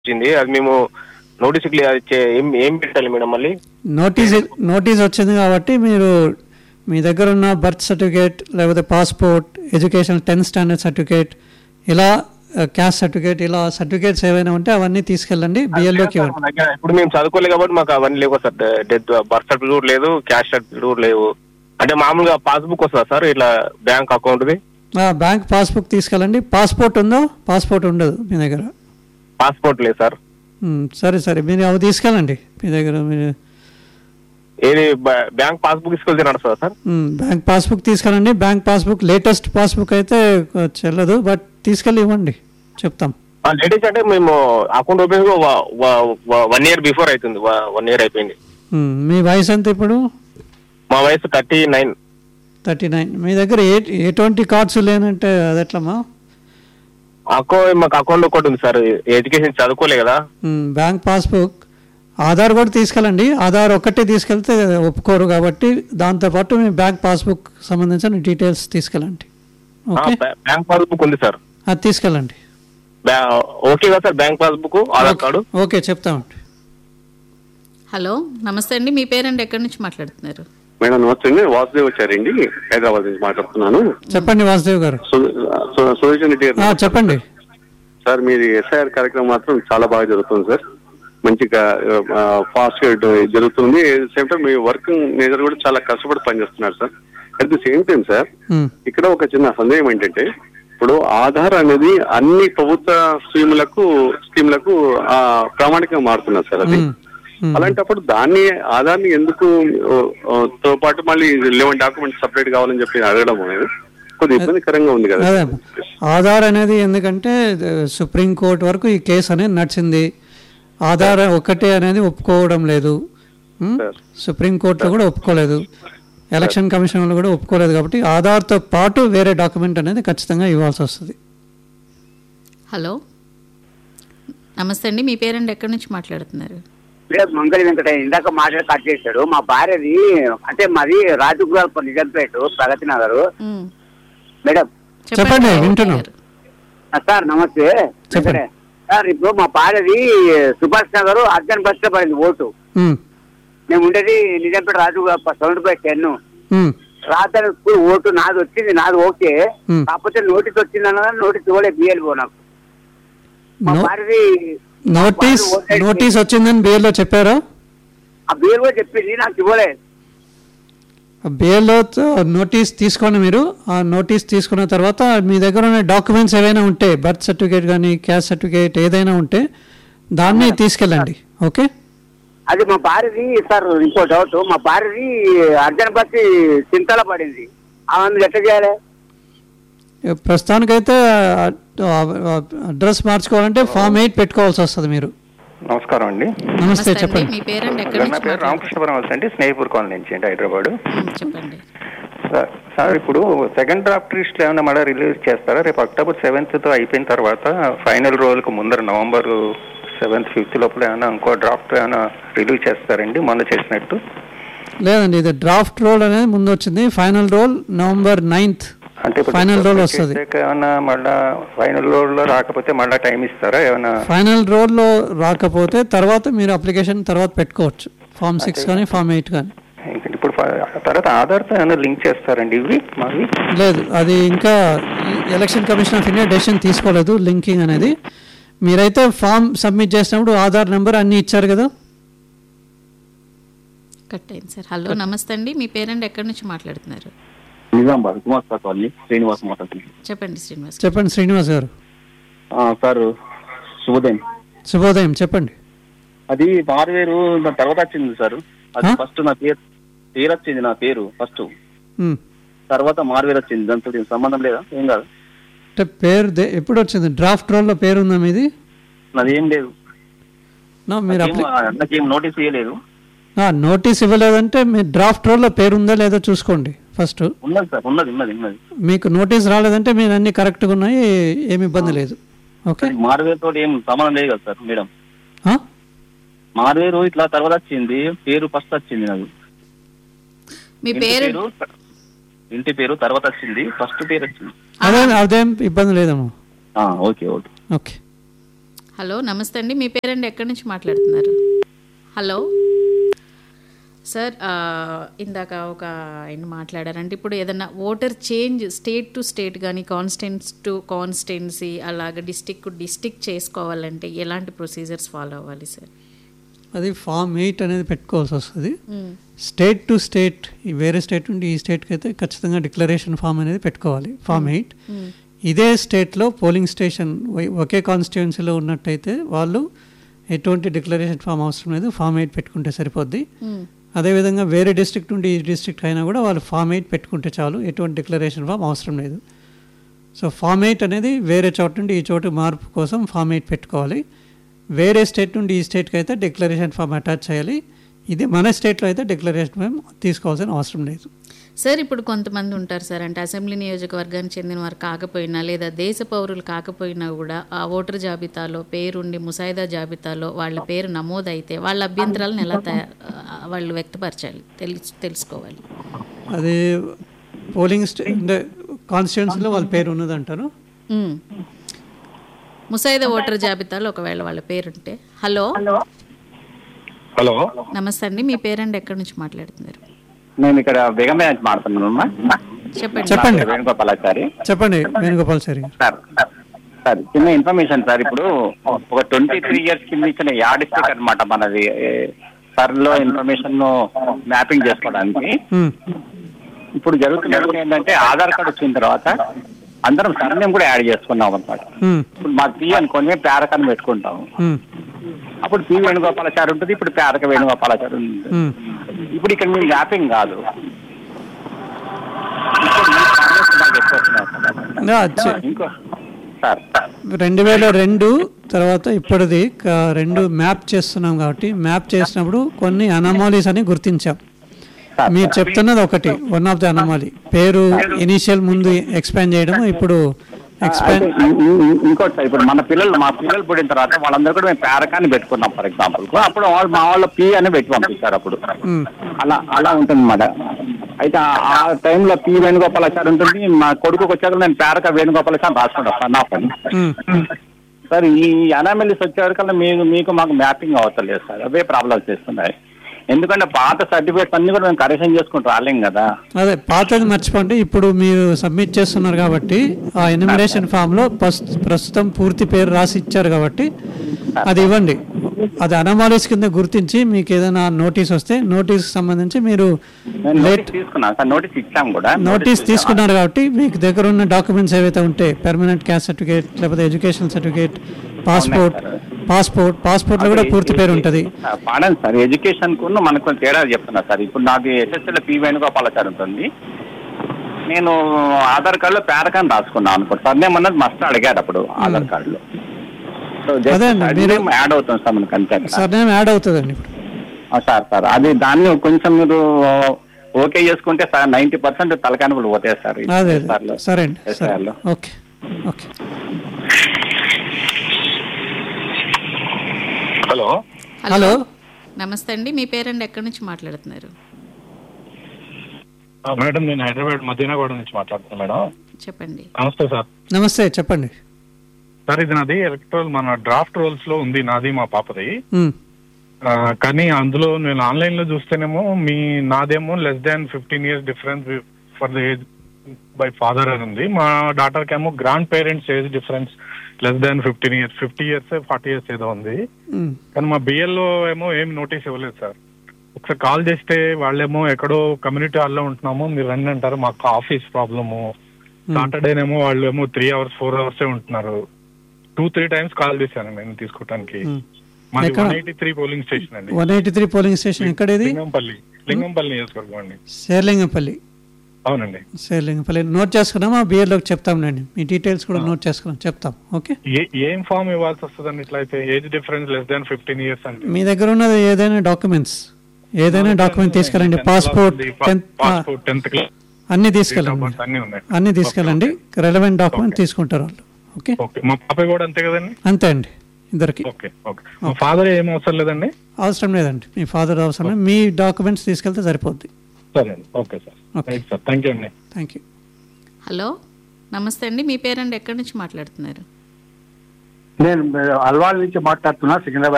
వచ్చింది అది మేము నోటీస్ క్లియర్ అది చే- ఏం ఏం పెట్టాలి మేడం మళ్ళీ నోటీస్ నోటీస్ వచ్చింది కాబట్టి మీరు మీ దగ్గర ఉన్న బర్త్ సర్టిఫికేట్ లేకపోతే passport education tenth standard certificate ఇలా క్యాస్ట్ సర్టిఫికేట్ ఇలా సర్టిఫికేట్స్ ఏవైనా ఉంటే అవన్నీ తీసుకెళ్ళండి బిఎల్ఓకి ఇవ్వండి మా దగ్గర ఇప్పుడు మేము చదువుకోలేదు కాబట్టి మాకు అవన్నీ లేవు సార్ డెత్ బర్త్ సర్టిఫికేట్ కూడా లేదు క్యాష్ సర్టిఫికేట్ కూడా లేవు అంటే మామూలుగా పాస్బుక్ వస్తుందా సార్ ఇట్లా బ్యాంక్ అకౌంట్ది బ్యాంక్ పాస్బుక్ తీసుకెళ్ళండి పాస్పోర్ట్ ఉందో పాస్పోర్ట్ ఉండదు మీ దగ్గర పాస్పోర్ట్ లేదు సార్ మ్, సరే సరే మీరు అవి తీసుకెళ్ళండి మీ దగ్గర మీరు ఏది బ- బ్యాంక్ పాస్బుక్ తీసుకెళ్తే నడుస్తుందా సార్ మ్, బ్యాంక్ పాస్బుక్ తీసుకెళ్ళండి బ్యాంక్ పాస్బుక్ లేటెస్ట్ పాస్బుక్ అయితే ఆ, చెల్లదు బట్ తీసుకెళ్ళి ఇవ్వండి చెప్తాం లేటెస్ట్ అంటే మేము account open one year before అవుతుంది వన్ ఇయర్ అయిపోయింది మ్, మీ వయసు ఎంత ఇప్పుడు మా వయసు థర్టీ నైన్ థర్టీ నైన్ మీ దగ్గర ఏ ఎటువంటి కార్డ్స్ లేనంటే అది ఎట్లమ్మా అకౌంట్ మాకు అకౌంట్ ఒకటి ఉంది సార్ ఎడ్యుకేషన్ చదువుకోలే కదా మ్, బ్యాంక్ పాస్బుక్ ఆధార్ కూడా తీసుకెళ్ళండి ఆధార్ ఒక్కటే తీసుకెళ్తే ఒప్పుకోరు కాబట్టి దాంతోపాటు మీ బ్యాంక్ పాస్బుక్ సంబంధించిన డీటెయిల్స్ తీసుకెళ్ళండి ఆ, ఓకే బ్యా- బ్యాంక్ పాస్బుక్ ఉంది సార్ అది తీసుకెళ్ళండి బ్యా- ఓకే కదా sir bank passbook Aadhaar card okay చెప్తామండి హలో నమస్తే అండి మీ పేరండి ఎక్కడి నుంచి మాట్లాడుతున్నారు మేడం నమస్తే అండి వాసుదేవ్ వచ్చారండి హైదరాబాద్ నుంచి మాట్లాడుతున్నాను చెప్పండి వాసుదేవ్ గారు సు- సు- సుదర్శన్ రెడ్డి ఆ, గారు చెప్పండి సార్ మీది ఎస్ఐఆర్ కార్యక్రమం మాత్రం చాలా బాగా జరుగుతుంది సార్ మంచిగా ఫాస్ట్ గా జరుగుతుంది సేమ్ టైం మీ వర్క్ నేచర్ కూడా చాలా కష్టపడి పనిచేస్తున్నారు sir at the same time sir మ్, ఇక్కడ ఒక చిన్న సందేహం ఏంటంటే ఇప్పుడు ఆధార్ అనేది అన్ని ప్రభుత్వ స్కీములకు స్కీములకు ఆ, ప్రామాణికంగా మారుతున్నారు సార్ అది మ్, మ్. అలాంటప్పుడు దాన్ని ఆధార్ని ఎందుకు ఓ, ఓ, తో పాటు మళ్ళీ లెవెన్ డాక్యుమెంట్స్ సపరేట్ కావాలని చెప్పి అడగడం అనేది కొద్దిగా ఇబ్బందికరంగా ఉంది కదా అదే ఆధార్ అనేది ఎందుకంటే సుప్రీం కోర్ట్ వరకు ఈ కేసు అనేది నడిచింది ఆధార్ ఒక్కటే అనేది ఒప్పుకోవడం లేదు ఉం? సార్. సుప్రీం కోర్టులో కూడా ఒప్పుకోలేదు ఎలక్షన్ కమిషన్లో కూడా ఒప్పుకోలేదు కాబట్టి ఆధార్తో పాటు వేరే డాక్యుమెంట్ అనేది ఖచ్చితంగా ఇవ్వాల్సి వస్తుంది హలో నమస్తే అండి మీ పేరండి ఎక్కడి నుంచి మాట్లాడుతున్నారు లేదు మంగళి వెంకటయ్య ఇందాక మాట్లాడి కట్ చేశాడు మా భార్యది అంటే మాది రాజగృహాల నిజంపేట ప్రగతి నగర్ ఉమ్, మేడం చెప్పండి, ఓకే వింటున్నాం. గారు. ఆ, సార్ నమస్తే చెప్పండి. వెంకటయ్య. సార్ ఇప్పుడు మా భార్యది సుభాష్ నగర్ అర్జన్ బస్ లో పడింది ఓటు ఉం, మేము ఉండేది Nizampet Rajagruha seventy five ten ఉం, రాత్రి స్కూల్ ఓటు నాది వచ్చింది నాది ఓకే Hmm. కాకపోతే నోటీస్ వచ్చింది అన్నదా నోటీస్ ఇవ్వలేదు బిఎల్ఓ నాకు మా నో- భార్యది నోటీస్ మా భార్య ఓటు నోటీస్ వచ్చిందని బిఏలో చెప్పారా ఆ బిఎల్ఓ చెప్పింది నాకు ఇవ్వలేదు బిఏలో నోటీస్ తీసుకోండి మీరు ఆ నోటీస్ తీసుకున్న తర్వాత మీ దగ్గర ఉన్న డాక్యుమెంట్స్ ఏవైనా ఉంటే బర్త్ సర్టిఫికేట్ కానీ క్యాస్ట్ సర్టిఫికేట్ ఏదైనా ఉంటే దాన్ని తీసుకెళ్ళండి ఓకే అది మా భార్యది సార్ ఇంకో డౌట్ మా భార్యది అర్జున్ బస్సి చింతల పడింది ఆమె ఎట్లా చేయాలి ప్రస్తుతానికైతే అడ్రస్ మార్చుకోవాలంటే ఫామ్ ఎయిట్ పెట్టుకోవాల్సి వస్తుంది మీరు నమస్కారం అండి నమస్తే నమస్తే అండి చెప్పండి మీ పేరండి ఎక్కడి నా నుంచి పేరు మాట్లాడుతున్నారు రామకృష్ణపురం వలస అండి స్నేహిపూర్ కాలనీ నుంచి అండి హైదరాబాద్ ఉమ్, చెప్పండి సార్- సార్ ఇప్పుడు సెకండ్ డ్రాఫ్ట్ లిస్ట్ ఏమైనా మళ్ళీ రిలీజ్ చేస్తారా రేపు అక్టోబర్ సెవెంత్ తో అయిపోయిన తర్వాత ఫైనల్ రోజులకు ముందర నవంబర్ సెవెంత్ ఫిఫ్త్ లోపల ఏమైనా ఇంకో డ్రాఫ్ట్ ఏమైనా రిలీజ్ చేస్తారండి మొన్న చేసినట్టు లేదండి ఇది డ్రాఫ్ట్ రోల్ అనేది ముందు వచ్చింది ఫైనల్ రోల్ నవంబర్ నైన్త్ అంటే ఇప్పుడు ఫైనల్ రోల్ submit వస్తుంది చేసాక ఏమైనా మళ్ళా ఫైనల్ రోల్ లో రాకపోతే మళ్ళీ టైం ఇస్తారా ఏమైనా ఫైనల్ రోల్లో రాకపోతే తర్వాత మీరు అప్లికేషన్ తర్వాత పెట్టుకోవచ్చు ఫామ్ సిక్స్ కానీ ఫామ్ ఎయిట్ కానీ ఇంకా ఇప్పుడు ఫ- తర్వాత ఆధార్తో ఏమైనా లింక్ చేస్తారండి ఇవి మావి లేదు అది ఇంకా election commission of India decision తీసుకోలేదు లింకింగ్ అనేది మీరైతే ఫామ్ సబ్మిట్ చేసినప్పుడు ఆధార్ నెంబర్ అన్నీ ఇచ్చారు కదా కట్ అయింది సార్ హలో నమస్తే అండి మీ పేరండి ఎక్కడి నుంచి మాట్లాడుతున్నారు నిజామాబాద్ కుమార్ సార్ కాలనీ శ్రీనివాస్ మాట్లాడుతున్నాను చెప్పండి శ్రీనివాస్ గారు. చెప్పండి శ్రీనివాస్ గారు ఆ, సార్ శుభోదయం శుభోదయం చెప్పండి అది మారువేరు దాని తర్వాత వచ్చింది సార్ అది ఆ? ఫస్ట్ నా పేరు పేరు వచ్చింది నా పేరు ఫస్ట్ ఉమ్. తర్వాత మారువేరు వచ్చింది దాంతో ఏం సంబంధం లేదా ఏం కాదు అంటే పేరు దే- ఎప్పుడు వచ్చింది డ్రాఫ్ట్ రోల్లో పేరు ఉందా మీది నాది ఏం లేదు నా మీరు నాకేం- అప్లై నాకేం నోటీస్ ఇవ్వలేదు ఆ, నోటీస్ ఇవ్వలేదంటే మీ డ్రాఫ్ట్ రోల్లో పేరు ఉందా లేదో చూసుకోండి ఫస్ట్ ఉన్నది సార్ ఉన్నది ఉన్నది ఉన్నది మీకు నోటీస్ రాలేదంటే మీరు అన్ని కరెక్ట్గా ఉన్నాయి ఏమి ఇబ్బంది లేదు ఓకే మారువేరు తోటి ఏం సంబంధం లేదు కదా సార్ మేడం ఆ? మారువేరు ఇట్లా తర్వాత వచ్చింది పేరు ఫస్ట్ వచ్చింది నాకు మీ ఇంటి పేరు పేరు ఇంటి పేరు తర్వాత వచ్చింది ఫస్ట్ పేరు వచ్చింది అదే అదేం ఇబ్బంది లేదమ్మా ఆ, ఓకే ఓకే ఓకే హలో నమస్తే అండి మీ పేరండి ఎక్కడి నుంచి మాట్లాడుతున్నారు హలో సార్ ఆ, ఇందాక ఒక ఆయన మాట్లాడారంటే ఇప్పుడు ఏదన్నా voter change state to state కానీ కాన్స్టెన్స్ టు కాన్స్టెన్సీ అలాగ డిస్టిక్ టు డిస్టిక్ చేసుకోవాలంటే ఎలాంటి ప్రొసీజర్స్ ఫాలో అవ్వాలి సార్ అది ఫామ్ ఎయిట్ అనేది పెట్టుకోవాల్సి వస్తుంది స్టేట్ టు స్టేట్ ఈ వేరే స్టేట్ నుండి ఈ స్టేట్కి అయితే ఖచ్చితంగా డిక్లరేషన్ ఫామ్ అనేది పెట్టుకోవాలి ఫామ్ ఎయిట్ ఇదే స్టేట్లో పోలింగ్ స్టేషన్ ఒ- ఒకే కాన్స్టిట్యున్సీలో ఉన్నట్టయితే వాళ్ళు ఎటువంటి డిక్లరేషన్ ఫామ్ అవసరం లేదు ఫామ్ ఎయిట్ పెట్టుకుంటే సరిపోద్ది అదేవిధంగా వేరే డిస్ట్రిక్ట్ నుండి ఈ డిస్ట్రిక్ట్ అయినా కూడా వాళ్ళు ఫామ్ ఎయిట్ పెట్టుకుంటే చాలు ఎటువంటి డిక్లరేషన్ ఫామ్ అవసరం లేదు సో ఫామ్ ఎయిట్ అనేది వేరే చోట నుండి ఈ చోటు మార్పు కోసం ఫామ్ ఎయిట్ పెట్టుకోవాలి వేరే స్టేట్ నుండి ఈ స్టేట్కి అయితే డిక్లరేషన్ ఫామ్ అటాచ్ చేయాలి ఇది మన స్టేట్లో అయితే డిక్లరేషన్ ఫామ్ తీసుకోవాల్సిన అవసరం లేదు సార్ ఇప్పుడు కొంతమంది ఉంటారు సార్ అంటే అసెంబ్లీ నియోజకవర్గానికి చెందిన వారు కాకపోయినా లేదా దేశ పౌరులు కాకపోయినా కూడా ఆ ఓటర్ జాబితాలో పేరుండి ముసాయిదా జాబితాలో వాళ్ళ పేరు నమోదైతే వాళ్ళ అభ్యంతరాలను ఎలా తయా- ఆ, వాళ్ళు వ్యక్తపరచాలి తెలుసు తెలుసుకోవాలి అది పోలింగ్ స్టే అంటే కాన్స్టిట్యున్సీలో వాళ్ళ పేరు ఉన్నదంటారు ఉమ్. ముసాయిదా ఓటర్ జాబితాలో ఒకవేళ వాళ్ళ పేరుంటే హలో హలో నమస్తే అండి మీ పేరండి ఎక్కడి నుంచి మాట్లాడుతున్నారు నేను ఇక్కడ బేగంపేట నుంచి మాట్లాడుతున్నాను చెప్పండి చెప్పండి వేణుగోపాలాచారి చెప్పండి వేణుగోపాల్ సార్ గారు. సార్ సార్ చిన్న ఇన్ఫర్మేషన్ సార్ ఇప్పుడు ఒక ట్వంటీ త్రీ ఇయర్స్ కింద ఇచ్చిన యాడ్ స్టిక్ అనమాట మనది సర్ లో ఇన్ఫర్మేషన్ మ్యాపింగ్ చేసుకోవడానికి ఉమ్, ఇప్పుడు జరుగుతున్న విషయం ఏంటంటే ఆధార్ కార్డు వచ్చిన తర్వాత అందరం సర్నేమ్ కూడా యాడ్ చేసుకున్నాం అనమాట ఉమ్, ఇప్పుడు మా పి అనుకొని మేము పేరకాన్ని పెట్టుకుంటాం ఉమ్, అప్పుడు పి వేణుగోపాలాచారి ఉంటుంది ఇప్పుడు పేరక వేణుగోపాలాచారి ఉంటుంది ఉమ్. ఇప్పుడు ఇక్కడ మేము మ్యాపింగ్ కాదు ఇప్పుడు మీ కాంగ్రెస్ నాకు ఎక్కువ వస్తున్నాయి సార్. ఇంకా వచ్చే- ఇంకో సార్ రెండు వేల రెండు తర్వాత ఇప్పటిది క- రెండు మ్యాప్ చేస్తున్నాం కాబట్టి మ్యాప్ చేసినప్పుడు కొన్ని అనామాలీస్ అని గుర్తించాం మీరు చెప్తున్నది ఒకటి వన్ ఆఫ్ ది అనామాలీ పేరు ఇనీషియల్ ముందు ఎక్స్పాండ్ చేయడం ఇప్పుడు ఎక్స్పాండ్ అయితే ఇం- ఇం- ఇం- ఇంకోటి సార్ ఇప్పుడు మన పిల్లలు మా పిల్లలు పుట్టిన తర్వాత వాళ్ళందరూ కూడా మేము పేరకాన్ని పెట్టుకున్నాం ఫర్ ఎగ్జాంపుల్ అప్పుడు వాళ్ళు మా వాళ్ళు పి అని పెట్టి పంపిస్తారు అప్పుడు అలా అలా ఉంటుంది అన్నమాట అయితే ఆ- ఆ టైంలో పి వేణుగోపాలాచారి ఉంటుంది మా కొడుకుకి వచ్చాక నేను పేరక వేణుగోపాలాచారి రాసుకుంటాను సార్ నా పని సార్ ఈ అనామెలిస్ వచ్చేవరకల్లా మీకు మీకు మాకు మ్యాపింగ్ అవతలేదు సార్ అవే ప్రాబ్లమ్స్ చేస్తున్నాయి ఎందుకంటే పాత సర్టిఫికేట్స్ అన్ని కూడా మేము కరెక్షన్ చేసుకుంటూ రాలేం కదా అదే పాతది మర్చిపోండి ఇప్పుడు మీరు సబ్మిట్ చేస్తున్నారు కాబట్టి ఆ ఎనిమినేషన్ ఫామ్లో ప్రస్తుతం పూర్తి పేరు రాసి ఇచ్చారు కాబట్టి అది ఇవ్వండి అది అనమాలీస్ కింద గుర్తించి మీకు ఏదైనా నోటీస్ వస్తే నోటీస్ సంబంధించి మీరు నేను లేట్ నోటీస్ తీసుకున్నాను సార్ నోటీస్ ఇచ్చాం కూడా నోటీస్ తీసుకున్నారు కాబట్టి మీకు దగ్గర ఉన్న డాక్యుమెంట్స్ ఏవైతే ఉంటాయి పెర్మనెంట్ క్యాస్ట్ సర్టిఫికేట్ లేకపోతే ఎడ్యుకేషన్ సర్టిఫికేట్ పాస్పోర్ట్ పాస్పోర్ట్ పాస్పోర్ట్లో కూడా పూర్తి పేరు ఉంటుంది పాడండి సార్ ఎడ్యుకేషన్ కు మనకు కొంచెం తేడా చెప్తున్నా సార్ ఇప్పుడు నాకు ఎస్ఎస్ఎల్ పి వేణుగోపాలాచారి ఉంటుంది నేను ఆధార్ కార్డులో పేరకాన్ని రాసుకున్నాను అనుకోండి సార్ నేను అన్నది మస్ట్ అడిగాడు అప్పుడు ఆధార్ కార్డులో సో అదే అండి, మీరు- యాడ్ అవుతుంది సార్ మనకు అంతే అక్కడ. సర్నేమ్ యాడ్ అవుతుందండి ఇప్పుడు ఆ, సార్ సార్ అది దాన్ని కొంచెం మీరు ఓకే చేసుకుంటే సార్ నైన్టీ పర్సెంట్ తలకానుకలు పోతాయి సార్ ఈ అదే SR అదే లో. సరే అండి SR సరే లో. ఓకే ఓకే హలో హలో నమస్తే అండి మీ పేరండి ఎక్కడి నుంచి మాట్లాడుతున్నారు మేడం నేను హైదరాబాద్ మదీనాగూడ నుంచి మాట్లాడుతున్నాను మేడం చెప్పండి నమస్తే సార్ నమస్తే చెప్పండి సార్ ఇది నాది ఎలక్ట్రల్ మన డ్రాఫ్ట్ రోల్స్ లో ఉంది నాది మా పాపది ఉమ్, ఆ, కానీ అందులో నేను ఆన్లైన్ లో చూస్తేనేమో మీ నాదేమో less than fifteen years difference for the age by father అని ఉంది మా డాటర్ కేమో grandparents age difference less than fifteen years fifty years forty years ఏదో ఉంది ఉమ్, కానీ మా బిఎల్లో ఏమో ఏం నోటీస్ ఇవ్వలేదు సార్ ఒకసారి కాల్ చేస్తే వాళ్ళేమో ఎక్కడో కమ్యూనిటీ హాల్లో ఉంటున్నాము మీరు రండి అంటారు మాకు ఆఫీస్ ప్రాబ్లము సాటర్డేనేమో వాళ్ళు ఏమో త్రీ అవర్స్ ఫోర్ అవర్సే ఉంటున్నారు టూ త్రీ టైమ్స్ కాల్ చేశాను నేను తీసుకోవటానికి ఉమ్. మాది ఎక్కడ? One eighty three polling station అండి one eighty three polling station ఎక్కడేది లింగంపల్లి లింగంపల్లి నియోజకవర్గం అండి శేర్లింగపల్లి అవునండి శేర్లింగపల్లి నోట్ చేసుకున్నామా బిఎల్లోకి చెప్తాంలేండి మీ డీటెయిల్స్ కూడా నోట్ చేసుకున్నాం చెప్తాం ఓకే ఏ ఏం ఫామ్ ఇవ్వాల్సి వస్తుందండి ఇట్లా అయితే age difference less than fifteen years అంటే మీ దగ్గర ఉన్నది ఏదైనా డాక్యుమెంట్స్ ఏదైనా డాక్యుమెంట్ తీసుకెళ్ళండి passport tenth passport tenth class అన్ని తీసుకెళ్ళండి అన్ని ఉన్నాయి అన్ని తీసుకెళ్ళండి రెలవెంట్ డాక్యుమెంట్ తీసుకుంటారు వాళ్ళు ఓకే ఓకే మా పాప కూడా అంతే కదండి అంతే అండి ఇద్దరికి ఓకే ఓకే మా ఫాదర్ ఏం అవసరం లేదండి అవసరం లేదండి మీ ఫాదర్ అవసరం లేదు మీ డాక్యుమెంట్స్ తీసుకెళ్తే సరిపోద్ది సరే అండి okay sir okay right sir thank you అండి థ్యాంక్ యూ హలో నమస్తే అండి మీ పేరండి ఎక్కడి నుంచి మాట్లాడుతున్నారు నేను అల్వాల్ నుంచి మాట్లాడుతున్నా సికింద్రాబాద్